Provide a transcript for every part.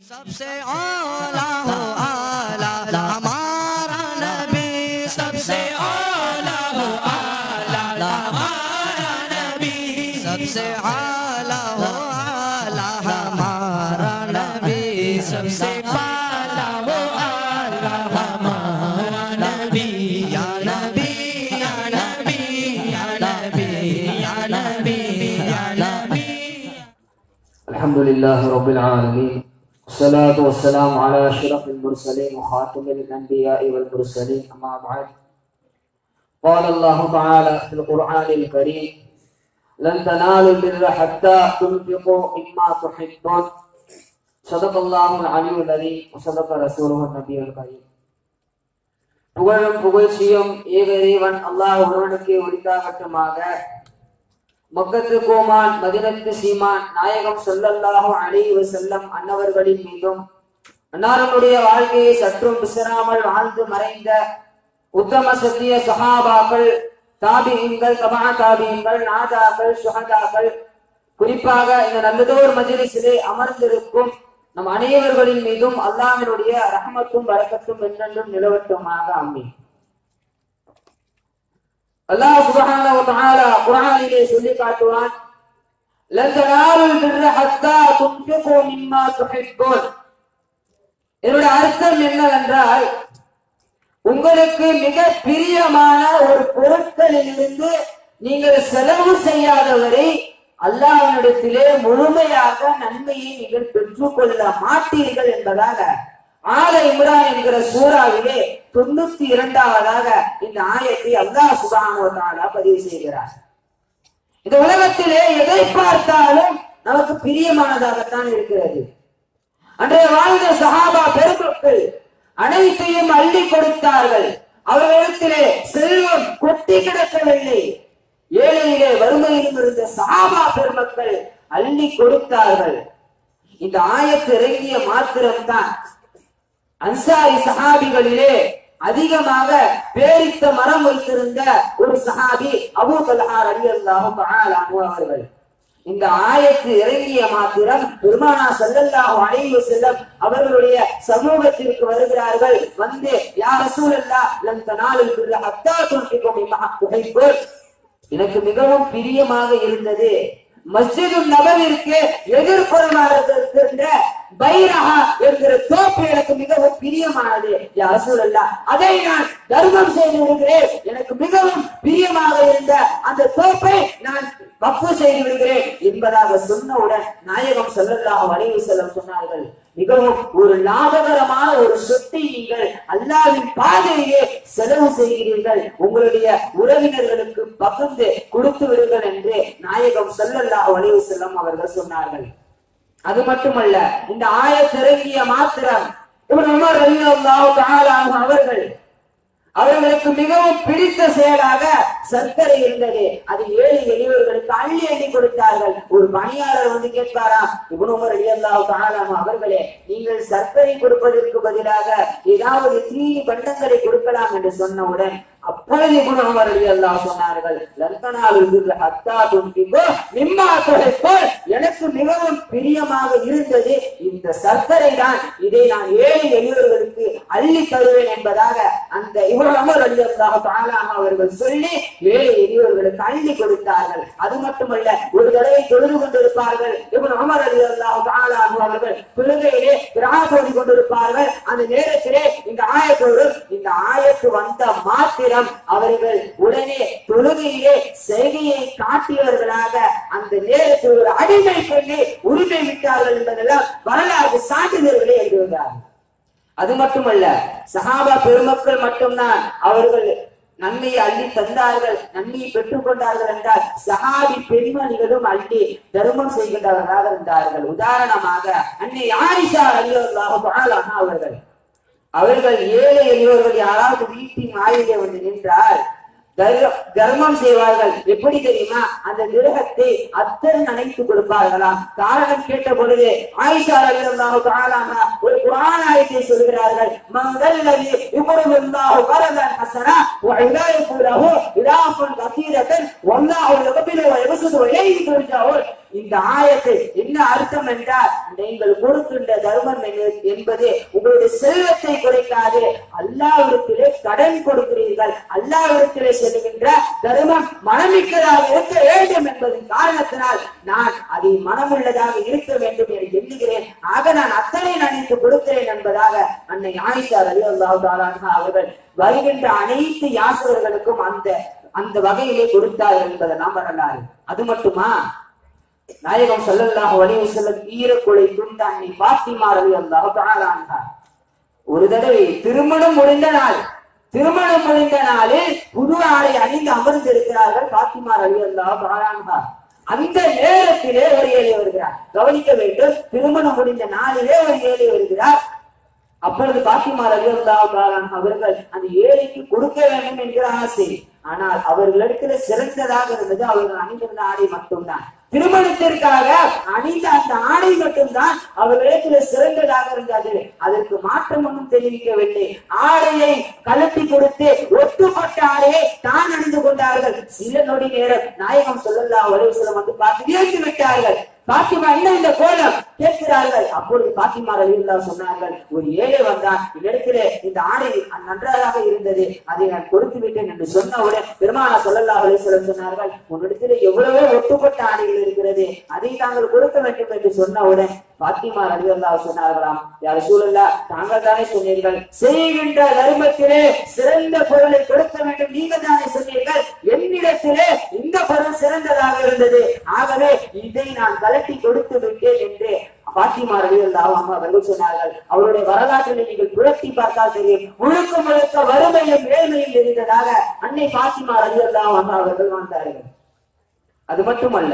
सबसे आला हो आला हमारा नबी सबसे आला हो आला हमारा नबी सबसे आला हो आला हमारा नबी सबसे आला हो आला हमारा नबी या नबी या नबी या नबी या नबी या नबी الحمد لله رب العالمين والصلاة والسلام على أشرف المرسلين وخاتم الأنبياء والمرسلين أما بعد قال الله تعالى في القرآن الكريم لن تنالوا البر حتى تنفقوا مما تحبون صدق الله العلي العظيم وصدق رسوله النبي الكريم புகழும் புகழ்ச்சியும் ஏக இறைவன் அல்லாஹ் ஒருவனுக்கு உரித்தாகட்டுமாக மக்கத்து கோமான் மதினத்து சீமான் நாயகம் சொல்லல்லாஹு அலைஹி வஸல்லம் அன்னவர்களின் மீதும் அன்னாரனுடைய வாழ்க்கையை சற்றும் விசராமல் வாழ்ந்து மறைந்த உத்தம சத்திய சஹாபாக்கள் தாபியங்கள் தபா தாபியங்கள் நாதாக்கள் சுஹதாக்கள் குறிப்பாக இந்த நல்லதோர் மஜ்லிஸிலே அமர்ந்திருக்கும் நம் அனைவர்களின் மீதும் அல்லாஹ்வினுடைய ரஹமத்தும் வரக்கத்தும் என்றென்றும் நிலவட்டுமாக அம்மீன் அல்லாஹ் சுப்ஹானஹு வ தஆலா குர்ஆனிலே சொல்லி காட்டுவான் லன் தனாலுல் பிர்ர ஹத்தா துன்ஃபிகு மிம்மா துஹிப்பூன் இதனுடைய அர்த்தம் என்னவென்றால் உங்களுக்கு மிக பிரியமான ஒரு பொருட்களிலிருந்து நீங்கள் செலவு செய்யாதவரை அல்லாஹ்விடத்திலே முழுமையாக நன்மையை நீங்கள் பெற்றுக்கொள்ள மாட்டீர்கள் என்பதாக ஆல இம்ரான் என்கிற சூறாவிலே தொண்ணூத்தி இரண்டாவதாக இந்த ஆயத்தை அல்லாஹ் சுபானுவத்தாலா பதிவு செய்கிறார் இந்த உலகத்திலே எதை பார்த்தாலும் நமக்கு பிரியமானதாகத்தான் இருக்கிறது அன்றைய வாழ்ந்த சஹாபா பெருமக்கள் அனைத்தையும் அள்ளி கொடுத்தார்கள் அவர்களிடத்திலே செல்வம் கொட்டி கிடக்கவில்லை ஏழையிலே வறுமையிலும் இருந்த சஹாபா பெருமக்கள் அள்ளி கொடுத்தார்கள் இந்த ஆயத்து இறங்கிய மாத்திரம்தான் அன்சாரி சஹாபிகளிலே அதிகமாக பேரித்த மரம் வைத்திருந்த ஒரு சஹாபி அபூ தல்ஹா ரலியல்லாஹு தஆலா அன்ஹு அவர்கள் இந்த ஆயத்து இறங்கிய மாத்திரம் பெருமானா ஸல்லல்லாஹு அலைஹி வஸல்லம் அவர்களுடைய சமூகத்திற்கு வருகிறார்கள் வந்து யா ரசூலல்லாஹ் லன் தனாலுல் பிர்ர ஹத்தா துன்ஃபிகு மிம்மா துஹிப்பூன் எனக்கு மிகவும் பிரியமாக இருந்தது மஸ்ஜிது நபவிற்கு எதிர்ப்புறமாக இருக்கின்ற பைரஹா என்கிற தோப்பு எனக்கு மிகவும் பிரியமானது யாசூல் அல்லா அதை நான் தர்மம் செய்து விடுகிறேன் எனக்கு மிகவும் பிரியமாக இருந்த அந்த தோப்பை நான் வப்பு செய்து விடுகிறேன் என்பதாக சொன்னவுடன் நாயகம் ஸல்லல்லாஹு அலைஹி வஸல்லம் சொன்னார்கள் மிகவும் ஒரு லாபகரமான ஒரு சொத்தை நீங்கள் அல்லாவின் பாதையிலே செலவு செய்கிறீர்கள் உங்களுடைய உறவினர்களுக்கு பகிர்ந்து கொடுத்து விடுங்கள் என்று நாயகம் ஸல்லல்லாஹு அலைஹி வஸல்லம் அவர்கள் சொன்னார்கள் அது மட்டுமல்ல இந்த ஆயத்திறங்கிய மாத்திரம் இவன் உமர் ரலியல்லாஹு தஆலா அன்ஹு அவர்கள் அவர்களுக்கு மிகவும் பிடித்த செயலாக சர்க்கரை இருந்தது அது ஏழை எளியவர்களுக்கு அள்ளி அள்ளி கொடுத்தார்கள் ஒரு பணியாளர் வந்து கேட்பாராம் இவன் உமர் ரலியல்லாஹு தஆலா அன்ஹு அவர்களே நீங்கள் சர்க்கரை கொடுப்பதற்கு பதிலாக ஏதாவது தீனி பண்டங்களை கொடுக்கலாம் என்று சொன்னவுடன் அப்பொழுது இப்னு உமர் ரலியல்லாஹு சொன்னார்கள் லந்தனாலுல் பிர்ர ஹத்தா துன்ஃபிகு மிம்மா துஹிப்பூன் எனக்கு மிகவும் பிரியமாக இருந்தது இந்த சர்க்கரை தான் இதை நான் ஏழை எளியவர்களுக்கு அள்ளி தருவேன் என்பதாக அந்த இப்னு உமர் ரலியல்லாஹு தஆலா அவர்கள் சொல்லி ஏழை எளியவர்களுக்கு அள்ளி கொடுத்தார்கள் அது மட்டுமல்ல ஒரு தடவை தொழுது கொண்டிருப்பார்கள் இப்னு உமர் ரலியல்லாஹு தஆலா அவர்கள் தொழுகையிலே கிராத் ஓதி கொண்டிருப்பார்கள் அந்த நேரத்திலே இந்த ஆயத்தோடு இந்த ஆயத்து வந்த மாத்திரம் அவர்கள் உடனே தொழுகையிலே செய்கையை காட்டியவர்களாக அந்த நேரத்தில் ஒரு அடிமை பெண்ணை உரிமை விட்டார்கள் என்பதெல்லாம் வரலாறு சான்றிதழ்களை எழுதுகிறார்கள் அது மட்டுமல்ல சஹாபா பெருமக்கள் மட்டும்தான் அவர்கள் நன்மையை அள்ளி தந்தார்கள் நன்மையை பெற்றுக் கொண்டார்கள் என்றால் சஹாபி பெண்மணிகளும் அள்ளி தர்மம் செய்கின்றவர்களாக இருந்தார்கள் உதாரணமாக அன்னை ஆயிஷா அலியல்லாஹு அவர்கள் அவர்கள் ஏழை எளியவர்கள் யாராவது வீட்டின் வாயிலே வந்து நின்றால் தர்ம- தர்மம் செய்வார்கள் எப்படி தெரியுமா அந்த கிரகத்தை அத்தர் நனைத்து கொடுப்பார்களாம் காரணம் கேட்ட பொழுது ஆயிஷா ரலியல்லாஹு தஆலாஹா ஒரு குர்ஆன் ஆயத்தை சொல்கிறார்கள் மங்கல்லதி யுக்ரிதுல்லாஹு கரதன் ஹஸனா வ இலாயகு லஹு இலாஃபன் கதீரத்தன் வல்லாஹு யக்பிலு வ யபசுது வ இலைஹி துர்ஜாஊன் இந்த ஆயத்தை என்ன அர்த்தம் என்றால் நீங்கள் கொடுக்கின்ற தர்மம் என்ன- என்பது உங்களுடைய செல்வத்தை குறைக்காது அல்லாவிடத்திலே கடன் கொடுக்கிறீர்கள் அல்லாவிடத்திலே செல்கின்ற தர்மம் மனமிக்கதாக இருக்க வேண்டும் என்பதன் காரணத்தினால் நான் அதை மனமுள்ளதாக இருக்க வேண்டும் என எண்ணுகிறேன் ஆக நான் அத்தனை நினைத்து கொடுக்கிறேன் என்பதாக அன்னை ஆயிஷா அலி அல்லாஹ் அவர்கள் வருகின்ற அனைத்து யாசகர்களுக்கும் அந்த அந்த வகையிலே கொடுத்தார்கள் என்பதை நாம் வரலாறு அது மட்டுமா நாயகம் ஸல்லல்லாஹு அலைஹி வஸல்லம் ஈரக்குலை துண்ட அன்னை பாத்திமா ரலியல்லாஹு தஆலா அன்ஹா ஒரு தடவை திருமணம் முடிந்த நாள் திருமணம் முடிந்த நாளில் புது ஆடை அணிந்து அமர்ந்திருக்கிறார்கள் பாத்திமா ரலியல்லாஹு தஆலா அன்ஹா அந்த நேரத்திலே ஒரு ஏழை வருகிறார் கவனிக்க வேண்டும் திருமணம் முடிந்த நாளிலே ஒரு ஏழை வருகிறார் அப்பொழுது பாத்திமா ரலியல்லாஹு தஆலா அன்ஹா அவர்கள் அந்த ஏழைக்கு கொடுக்க வேண்டும் என்கிற ஆசை ஆனால் அவர்களிடத்துல சிறந்ததாக இருந்தது அவர்கள் அணிந்திருந்த ஆடை மட்டும்தான் திருமணத்திற்காக அணிந்த அந்த ஆடை மட்டும்தான் அவர்களிடத்துல சிறந்ததாக இருந்தது அதற்கு மாற்றம் ஒன்றும் தெரிவிக்கவில்லை ஆடையை கலட்டி கொடுத்து ஒட்டுப்பட்ட ஆடையை தான் அணிந்து கொண்டார்கள் சில நொடி நேரம் நாயகம் சொல்லல்லா வலுவலம் வந்து பார்த்து வியந்து விட்டார்கள் பாத்திமா என்ன இந்த கோலம் கேட்கிறார்கள் அப்பொழுது பாத்திமா ரலியல்லா சொன்னார்கள் ஒரு ஏழை வந்தான் என்னிடத்திலே இந்த ஆடை நன்றாக இருந்தது அதை நான் கொடுத்து விட்டேன் என்று சொன்னவுடன் பெருமானா சொல்லல்லா அலிஸ்வரம் சொன்னார்கள் உன்னிடத்திலே எவ்வளவோ ஒட்டுப்பட்ட ஆடைகள் இருக்கிறது அதை தாங்கள் கொடுக்க வேண்டும் என்று சொன்னவுடன் பாத்திமா ரலியல்லா சொன்னார்களாம் யார் சூழல்லா தாங்கள் தானே சொன்னீர்கள் செய்கின்ற தர்மத்திலே சிறந்த பொருளை கொடுக்க வேண்டும் நீங்கள் தானே சொன்னீர்கள் என்னிடத்திலே இந்த பொருள் சிறந்ததாக இருந்தது ஆகவே இதை நான் கலட்டி கொடுத்து விட்டேன் என்று பாத்திமா ரலியல்லாஹு அன்ஹா அவர்கள் சொன்னார்கள் அவருடைய வரலாற்றில் நீங்கள் புரட்டி பார்த்தால் தெரியும் முழுக்க முழுக்க வறுமையும் ஏழ்மையும் இருந்ததாக அன்னை பாத்திமா ரலியல்லாஹு அன்ஹா அவர்கள் வாழ்ந்தார்கள் அது மட்டுமல்ல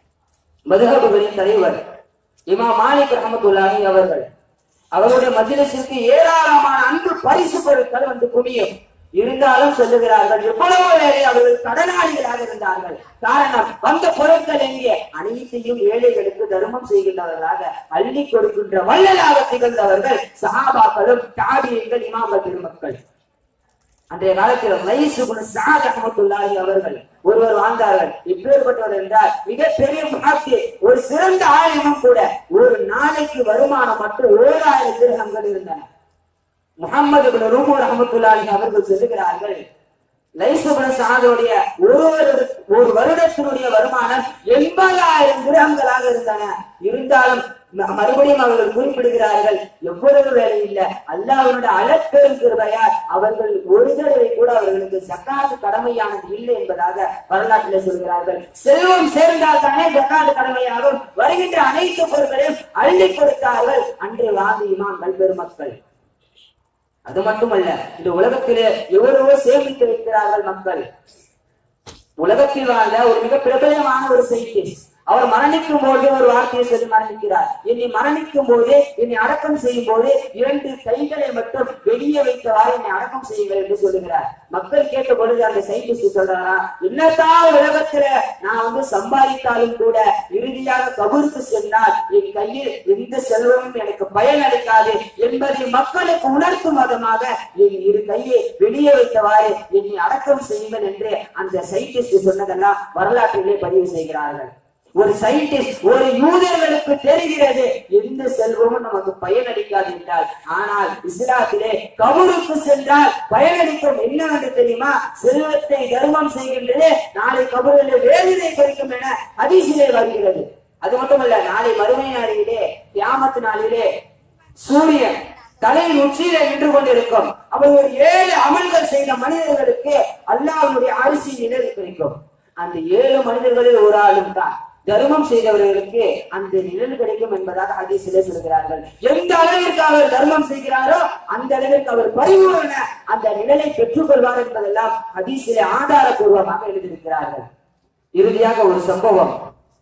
மதுஹபுகளின் தலைவர் இமாம் மாலிக் ரஹமத்துல்லாஹி அவர்கள் அவருடைய மஜ்லிஸிற்கு ஏராளமான அன்பு பரிசு பொருட்கள் வந்து குவியும் இருந்தாலும் சொல்லுகிறார்கள் எவ்வளவோ வேலை அவர்கள் கடனாளிகளாக இருந்தார்கள் காரணம் வந்த பொருட்கள் எங்கே அனைத்தையும் ஏழைகளுக்கு தர்மம் செய்கின்றவர்களாக அள்ளி கொடுக்கின்ற வள்ளலாக திகழ்ந்தவர்கள் சஹாபாக்களும் தாபியங்கள் இமாம பெருமக்கள் அன்றைய காலத்தில் லைசு குண சாத் அஹமத்துல்லாஹி அவர்கள் ஒருவர் வாழ்ந்தார்கள் எப்பேற்பட்டவர் என்றால் மிகப்பெரிய மகாத்தி ஒரு சிறந்த ஆலயமும் கூட ஒரு நாளைக்கு வருமானம் மட்டும் ஓராயிரம் திருகங்கள் இருந்தன முகமது பின் ரூமு ரஹமத்துல்லாஹி அவர்கள் சொல்லுகிறார்கள் லைசுபன சாதோடைய ஒரு வருட- ஒரு வருடத்தினுடைய வருமானம் எண்பதாயிரம் கிரகங்களாக இருந்தன இருந்தாலும் ம- மறுபடியும் அவர்கள் குறிப்பிடுகிறார்கள் எவ்வளவு வேலை இல்லை அல்லாஹ்வுடைய அளப்பெரும் கிருபையால் அவர்கள் ஒரு தடவை கூட அவர்களுக்கு சக்காத்து கடமையானது இல்லை என்பதாக வரலாற்றில் சொல்கிறார்கள் செல்வம் சேர்ந்தால் தானே ஜக்காத்து கடமையாகும் வருகின்ற அனைத்து பொருட்களையும் அள்ளி கொடுத்தார்கள் அன்று வாழ்ந்த இமாம்கள் பெருமக்கள் அது மட்டுமல்ல இந்த உலகத்திலே எவ்வளவோ சேமித்து வைக்கிறார்கள் மக்கள் உலகத்தில் வாழ்ந்த ஒரு மிக பிரபலமான ஒரு சைக்கிள் அவர் மரணிக்கும் போது ஒரு வார்த்தையை சொல்லி மரணிக்கிறார் என்னை மரணிக்கும் போது என்னை அடக்கம் செய்யும் போது இரண்டு கைகளை மட்டும் வெளியே வைத்தவாறு என்னை அடக்கம் செய்யுங்கள் என்று சொல்லுகிறார் மக்கள் கேட்ட பொழுது அந்த சயின்டிஸ்ட் சொல்றாரா என்னதான் உலகத்துல நான் வந்து சம்பாதித்தாலும் கூட இறுதியாக கபூருக்கு சென்றால் என் கையில் எந்த செல்வமும் எனக்கு பயன் அளிக்காது என்பதை மக்களுக்கு உணர்த்தும் விதமாக என் இரு கையை வெளியே வைத்தவாறு என்னை அடக்கம் செய்யுங்கள் என்று அந்த சயின்டிஸ்ட் சொன்னதெல்லாம் வரலாற்றிலே பதிவு செய்கிறார்கள் ஒரு சயின்டிஸ்ட் ஒரு யூதர்களுக்கு தெரிகிறது எந்த செல்வமும் நமக்கு பயனளிக்காது என்றால் ஆனால் இஸ்லாத்திலே கபருக்கு சென்றால் பயனளிக்கும் என்னவென்று தெரியுமா செல்வத்தை தர்மம் செய்கின்றது நாளை கபரிலே வேதனை குறிக்கும் என அதிசிலே வருகிறது அது மட்டுமல்ல நாளை மறுமை நாளிலே கியாமத்து நாளிலே சூரியன் தலையின் உச்சியில நின்று கொண்டிருக்கும் அவர் ஒரு ஏழு அமல்கள் செய்த மனிதர்களுக்கு அல்லாஹ்வுடைய அரிசி நிழல் கிடைக்கும் அந்த ஏழு மனிதர்களில் ஒரு ஆளும் தான் தர்மம் செய்தவர்களுக்கு அந்த நிழல் கிடைக்கும் என்பதாக ஹதீஸிலே சொல்கிறார்கள் எந்த அளவிற்கு அவர் தர்மம் செய்கிறாரோ அந்த அளவிற்கு அவர் பரிபூரண அந்த நிழலை பெற்றுக் கொள்வார் என்பதெல்லாம் ஹதீஸிலே ஆதாரபூர்வமாக எழுதியிருக்கிறார்கள் இறுதியாக ஒரு சம்பவம்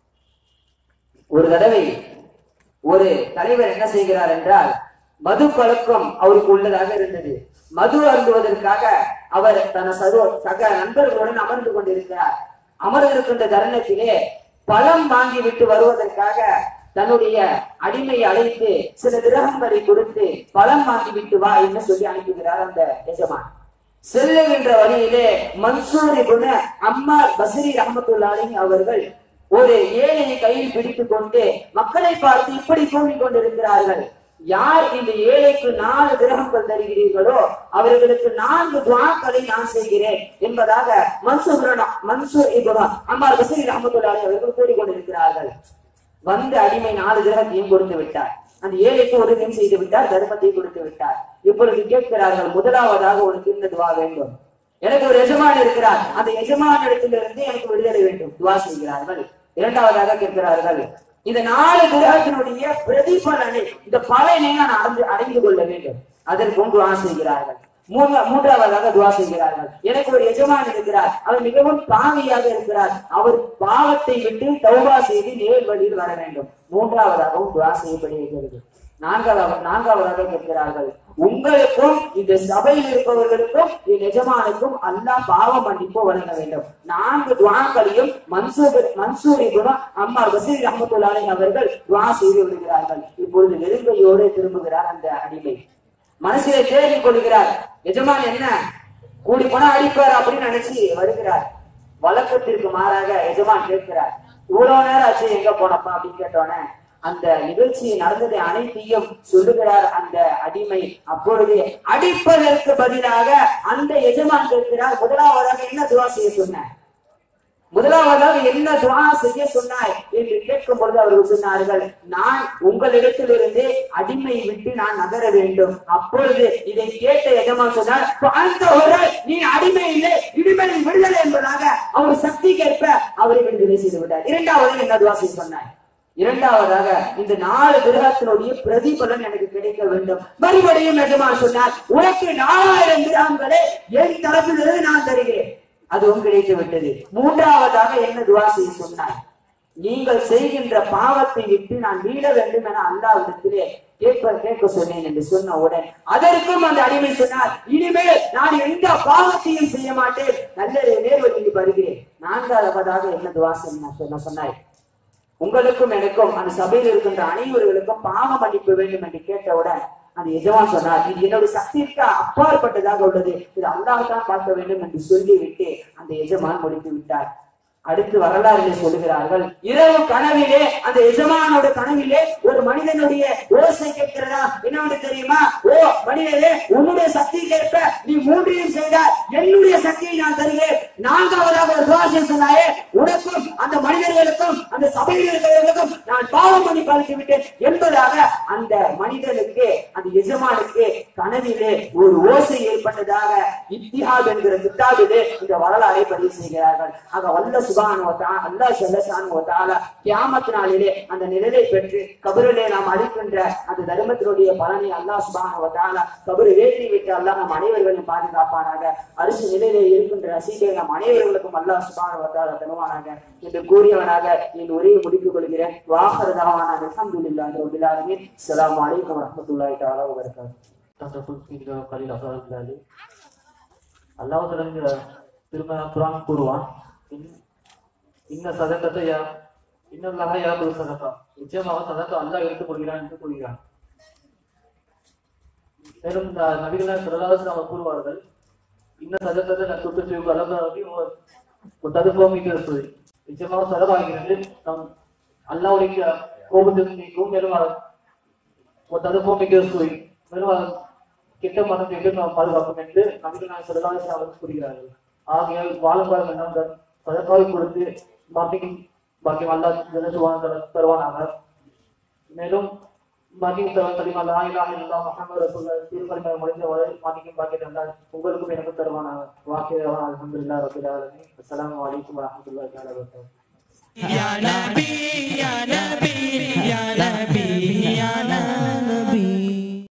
ஒரு தடவை ஒரு தலைவர் என்ன செய்கிறார் என்றால் மது பழக்கம் அவருக்கு உள்ளதாக இருந்தது மது அருந்துவதற்காக அவர் தன சகோ சக நண்பர்களுடன் அமர்ந்து கொண்டிருக்கிறார் அமர்ந்திருக்கின்ற தருணத்திலே பழம் வாங்கி விட்டு வருவதற்காக தன்னுடைய அடிமையை அழைத்து சில திரகங்களை கொடுத்து பழம் வாங்கி விட்டு வா என்று சொல்லி அனுப்புகிறார் அந்த எஜமான் செல்லுகின்ற வழியிலே மன்சூர் இப்னு அம்மார் பஸ்ரி ரஹமத்துல்லாஹி அவர்கள் ஒரு ஏழையை கையில் பிடித்துக் கொண்டு மக்களை பார்த்து இப்படி கூறிக் கொண்டிருக்கிறார்கள் யார் இந்த ஏழைக்கு நாலு கிரகங்கள் தருகிறீர்களோ அவர்களுக்கு நான்கு துவாக்களை நான் செய்கிறேன் என்பதாக மன்சூர் மன்சூர் இப்ரான் அம்மார் பசீர் அஹமதுல்லாஹி அவர்கள் கூறிக்கொண்டிருக்கிறார்கள் வந்த அடிமை நாலு கிரகத்தையும் கொடுத்து விட்டார் அந்த ஏழைக்கு உதவியும் செய்து விட்டார் தர்மத்தை கொடுத்து விட்டார் இப்பொழுது கேட்கிறார்கள் முதலாவதாக உனக்கு இந்த துவா வேண்டும் எனக்கு ஒரு எஜமான் இருக்கிறார் அந்த எஜமான் இடத்திலிருந்து எனக்கு விடுதலை வேண்டும் துவா செய்கிறார்கள் இரண்டாவதாக கேட்கிறார்கள் இந்த நாலு கிரகத்தினுடைய பிரதிபலனை இந்த பலனை நான் அடைந்து அடைந்து கொள்ள வேண்டும் அதற்கும் துவா செய்கிறார்கள் மூன்றா- மூன்றாவதாக துவா செய்கிறார்கள் எனக்கு ஒரு எஜமான் இருக்கிறார் அவர் மிகவும் பாவியாக இருக்கிறார் அவர் பாவத்தை விட்டு தௌபா செய்து நேர் வழியில் வர வேண்டும் மூன்றாவதாகவும் துவா செய்யப்படுகிறது நான்காவது நான்காவதாக கேட்கிறார்கள் உங்களுக்கும் இந்த சபையில் இருப்பவர்களுக்கும் என் எஜமானுக்கும் அல்லாஹ் பாவ மன்னிப்பு வழங்க வேண்டும் நான்கு துவாக்களையும் மன்சூர் மன்சூர் இப்னு அம்மார் பசீர் ரஹமத்துல்லாஹி அவர்கள் துவா செய்து விடுகிறார்கள் இப்பொழுது நெருங்கையோடு திரும்புகிறார் அந்த அடிமை மனசிலே தேடிக் கொள்கிறார் எஜமான் என்ன கூடி போனா அடிப்பார் அப்படின்னு நினைச்சு வருகிறார் வழக்கத்திற்கு மாறாக எஜமான் கேட்கிறார் இவ்வளவு நேரம் ஆச்சு எங்க போனப்பா அப்படின்னு கேட்டோன்னே அந்த நிகழ்ச்சி நடந்ததை அனைத்தையும் சொல்லுகிறார் அந்த அடிமை அப்பொழுது அடிப்பதற்கு பதிலாக அந்த எஜமான் கேட்கிறார் முதலாவதாக என்ன துவா செய்ய சொன்ன முதலாவதாக என்ன துவா செய்ய சொன்னாய் என்று கேட்கும் பொழுது அவர்கள் சொன்னார்கள் நான் உங்களிடத்திலிருந்து அடிமையை விட்டு நான் நகர வேண்டும் அப்பொழுது இதை கேட்ட எஜமான் சொன்னார் அந்த ஒரு நீ அடிமை இல்லை இடிமையின் விடுதலை என்பதாக அவர் சக்திக்கேற்ப அவரை விடுதலை செய்து விட்டார் இரண்டாவது என்ன துவா செய்ய சொன்னாய் இரண்டாவதாக இந்த நாலு கிரகத்தினுடைய பிரதிபலன் எனக்கு கிடைக்க வேண்டும் மறுபடியும் எஜமான் சொன்னார் உனக்கு நாலாயிரம் கிராம்களை என் தரப்பிலிருந்து நான் தருகிறேன் அதுவும் கிடைத்து விட்டது மூன்றாவதாக என்ன துவா செய்ய சொன்னார் நீங்கள் செய்கின்ற பாவத்தை விட்டு நான் மீள வேண்டும் என அல்லாவிடத்திலே கேட்க கேட்க சொன்னேன் என்று சொன்ன உடன் அதற்கும் அந்த அடிமை சொன்னார் இனிமேல் நான் எந்த பாவத்தையும் செய்ய மாட்டேன் நல்ல நேர்வழியில் வருகிறேன் நான்காவதாக என்ன துவா சொன்ன சொன்ன சொன்னாய் உங்களுக்கும் எனக்கும் அந்த சபையில் இருக்கின்ற அனைவர்களுக்கும் பாவ மன்னிப்பு வேண்டும் என்று கேட்டவுடன் அந்த எஜமான் சொன்னார் இது என்னுடைய சக்திக்கு அப்பாற்பட்டதாக உள்ளது இது அல்லாஹ் தான் பார்க்க வேண்டும் என்று சொல்லிவிட்டு அந்த எஜமான் முடித்து விட்டார் அடுத்து வரலாறுகளை சொல்லுகிறார்கள் இரவு கனவிலே அந்த எஜமானோட கனவிலே ஒரு மனிதனுடைய ஓசை கேட்கிறதா என்னவென்று தெரியுமா ஓ மனிதனே உன்னுடைய சக்திக்கேற்ப நீ மூன்றையும் செய்தால் என்னுடைய சக்தியை நான் தருகிறேன் நான்காவதாக ஒரு துவாசை சொன்னாயே உனக்கும் அந்த மனிதர்களுக்கும் அந்த சபையில் இருக்கிறவர்களுக்கும் நான் பாவம் பண்ணி பழித்து விட்டேன் என்பதாக அந்த மனிதனுக்கு அந்த எஜமானுக்கு கனவிலே ஒரு ஓசை ஏற்பட்டதாக இத்திஹாத் என்கிற கித்தாபிலே இந்த வரலாறை பதிவு செய்கிறார்கள் ஆக வல்ல சுபான் அல்லாஹ் செல்லசான் கியாமத் நாளிலே அந்த நிழலை பெற்று கபரிலே நாம் அளிக்கின்ற அந்த தர்மத்தினுடைய பலனை அல்லாஹ் சுபான் கபரு வேற்றி விட்டு அல்லாஹ் நம் அனைவர்களையும் பாதுகாப்பானாக அரிசி நிலையிலே இருக்கின்ற ரசீதை நம் அனைவர்களுக்கும் அல்லாஹ் சுபான் தருவானாக என்று கூறியவனாக என் உரையை முடித்துக் கொள்கிறேன் வாகரதாவான அல்ஹம்துலில்லாஹி ரப்பில் ஆலமீன் அஸ்ஸலாமு அலைக்கும் வரஹ்மத்துல்லாஹி தஆலா வபரகாத்துஹு தசப்புல் இந்த கலீல் அசரல்லாலி அல்லாஹ் தஆலா திரும்ப குர்ஆன் கூறுவான் இன்- இன்ன சதகத்தை யா இன்னல்லாஹ யாகுல் சதகா நிச்சயமாக சதகா அல்லாஹ் எடுத்துக் கொள்கிறான் என்று கூறுகிறான் மேலும் இந்த நபிகள் சொல்லலாசன் அவர் கூறுவார்கள் இன்ன சதகத்தை நான் தொட்டு செய்யும் அளவு ஒரு ததுப்பம் இருக்கிறது நிச்சயமாக செலவாகிறது நம் அல்லாவுடைய கோபத்திற்கு நீக்கும் மேலும் அவர் ஒரு ததுப்பம் இருக்கிறது மேலும் அவர் கெட்ட மனம் என்று நாம் பாதுகாக்கும் என்று நபிகள் நான் சொல்லலாசன் அவர்கள் கூறுகிறார்கள் ஆகையால் வாழும் காலம் என்ன சதக்காவை கொடுத்து மாட்டிக்கும் பாக்கியம் அல்லா ஜனசுவான் தருவானாக மேலும் பாக்கியம் தரும் கலிமா லா இலாஹ இல்லல்லாஹ் முஹம்மது ரசூலுல்லாஹ் திருக்கலிமா முடிந்த வரை பாக்கியம் பாக்கியம் அல்லா உங்களுக்கும் எனக்கும் தருவானாக வாக்கியவான் அல்ஹம்துலில்லாஹ் ரபில் ஆலமீன் அஸ்ஸலாமு அலைக்கும் வரஹ்மத்துல்லாஹி வபரகாத்துஹு يا نبي يا نبي